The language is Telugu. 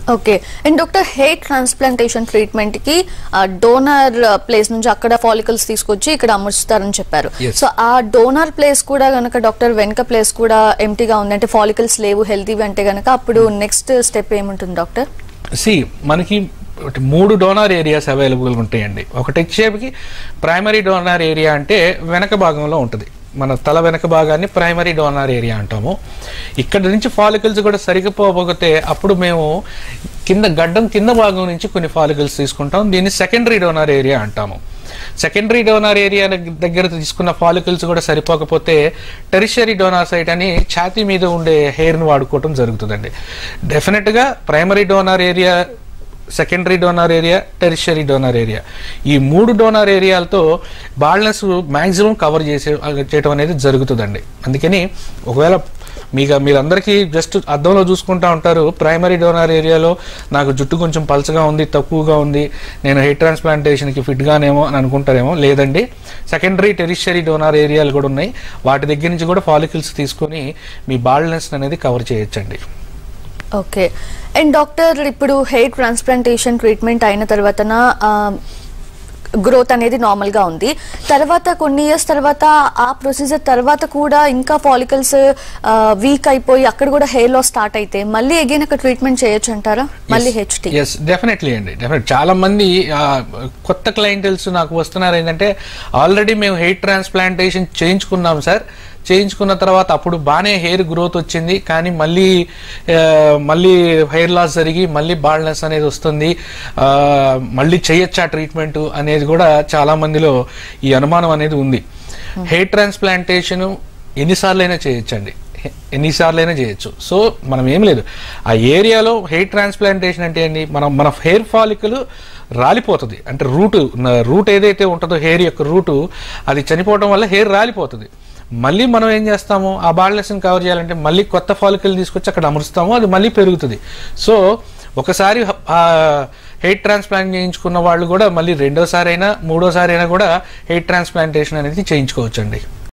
Okay and doctor hair transplantation treatment కి డోనర్ ప్లేస్ నుంచి అక్కడ ఫాలికల్స్ తీసుకొచ్చి ఇక్కడ అమర్చుతారని చెప్పారు Yes. సో ఆ డోనర్ ప్లేస్ కూడా గనక డాక్టర్ వెనక ప్లేస్ కూడా ఎంటీగా ఉంది అంటే ఫాలికల్స్ లేవు హెల్తీ అంటే గనక అప్పుడు నెక్స్ట్ స్టెప్ ఏముంటుంది డాక్టర్ సి మనకి ఒకటి మూడు డోనార్ ఏరియాస్ అవైలబుల్గా ఉంటాయండి ఒకటి వచ్చేపటికి ప్రైమరీ డోనార్ ఏరియా అంటే వెనక భాగంలో ఉంటుంది మన తల వెనక భాగాన్ని ప్రైమరీ డోనార్ ఏరియా అంటాము ఇక్కడ నుంచి ఫాలికల్స్ కూడా సరిగిపోకపోతే అప్పుడు మేము కింద గడ్డం కింద భాగం నుంచి కొన్ని ఫాలికల్స్ తీసుకుంటాం దీన్ని సెకండరీ డోనార్ ఏరియా అంటాము సెకండరీ డోనార్ ఏరియా దగ్గర తీసుకున్న ఫాలికల్స్ కూడా సరిపోకపోతే టెరిషరీ డోనార్ సైట్ అని ఛాతీ మీద ఉండే హెయిర్ని వాడుకోవటం జరుగుతుందండి డెఫినెట్గా primary donor area secondary donor area tertiary donor area ఈ మూడు డోనార్ ఏరియాలతో బాల్నెస్ మ్యాక్సిమం కవర్ చేసే చేయడం అనేది జరుగుతుందండి అందుకని ఒకవేళ మీకు మీరందరికీ జస్ట్ అద్దంలో చూసుకుంటా ఉంటారు ప్రైమరీ డోనార్ ఏరియాలో నాకు జుట్టు కొంచెం పలచగా ఉంది తక్కువగా ఉంది నేను హెయిర్ ట్రాన్స్ప్లాంటేషన్కి ఫిట్గానేమో అని అనుకుంటారేమో లేదండి సెకండరీ టెరిషరీ డోనార్ ఏరియాలు కూడా ఉన్నాయి వాటి దగ్గర నుంచి కూడా ఫాలికల్స్ తీసుకొని మీ బాల్నెస్ అనేది కవర్ చేయొచ్చండి ఓకే అండ్ డాక్టర్ ఇప్పుడు హెయిర్ ట్రాన్స్ప్లాంటేషన్ ట్రీట్మెంట్ అయిన తర్వాత గ్రోత్ అనేది నార్మల్ గా ఉంది తర్వాత కొన్ని ఇయర్స్ తర్వాత ఆ ప్రొసీజర్ తర్వాత కూడా ఇంకా ఫాలికల్స్ వీక్ అయిపోయి అక్కడ కూడా హెయిర్ లాస్ స్టార్ట్ అయితే మళ్ళీ అగైన్ అక్కడ ట్రీట్మెంట్ చేయొచ్చు అంటారా మళ్ళీ హెచ్టి ఎస్ డెఫినెట్లీ అండి డెఫినెట్ చాలా మంది ఆ, కొత్త క్లయింటల్స్ నాకు వస్తున్నారు ఏంటంటే ఆల్రెడీ మేము హెయిర్ ట్రాన్స్ప్లాంటేషన్ చేయించుకున్నాం సార్ చేయించుకున్న తర్వాత అప్పుడు బాగానే హెయిర్ గ్రోత్ వచ్చింది కానీ మళ్ళీ ఆ, మళ్ళీ హెయిర్ లాస్ జరిగి మళ్ళీ బాల్నెస్ అనేది వస్తుంది ఆ, మళ్ళీ చేయొచ్చా ట్రీట్మెంట్ అనేది కూడా చాలా మందిలో ఈ అనుమానం అనేది ఉంది హెయిర్ ట్రాన్స్ప్లాంటేషన్ ఎన్నిసార్లైనా చేయొచ్చండి ఎన్నిసార్లైనా చేయొచ్చు సో మనం ఏం లేదు ఆ ఏరియాలో హెయిర్ ట్రాన్స్ప్లాంటేషన్ అంటే ఏంటి మనం మన హెయిర్ ఫాలికల్ రాలిపోతుంది అంటే రూట్ రూట్ ఏదైతే ఉంటుందో హెయిర్ యొక్క రూటు అది చనిపోవడం వల్ల హెయిర్ రాలిపోతుంది మళ్ళీ మనం ఏం చేస్తాము ఆ బాల్నెస్ని కవర్ చేయాలంటే మళ్ళీ కొత్త ఫాలికల్ తీసుకొచ్చి అక్కడ అమరుస్తాము అది మళ్ళీ పెరుగుతుంది సో ఒకసారి ఆ హెయిర్ ట్రాన్స్ప్లాంట్ చేయించుకున్న వాళ్ళు కూడా మళ్ళీ రెండోసారి అయినా మూడోసారి అయినా కూడా హెయిర్ ట్రాన్స్ప్లాంటేషన్ అనేది చేయించుకోవచ్చండి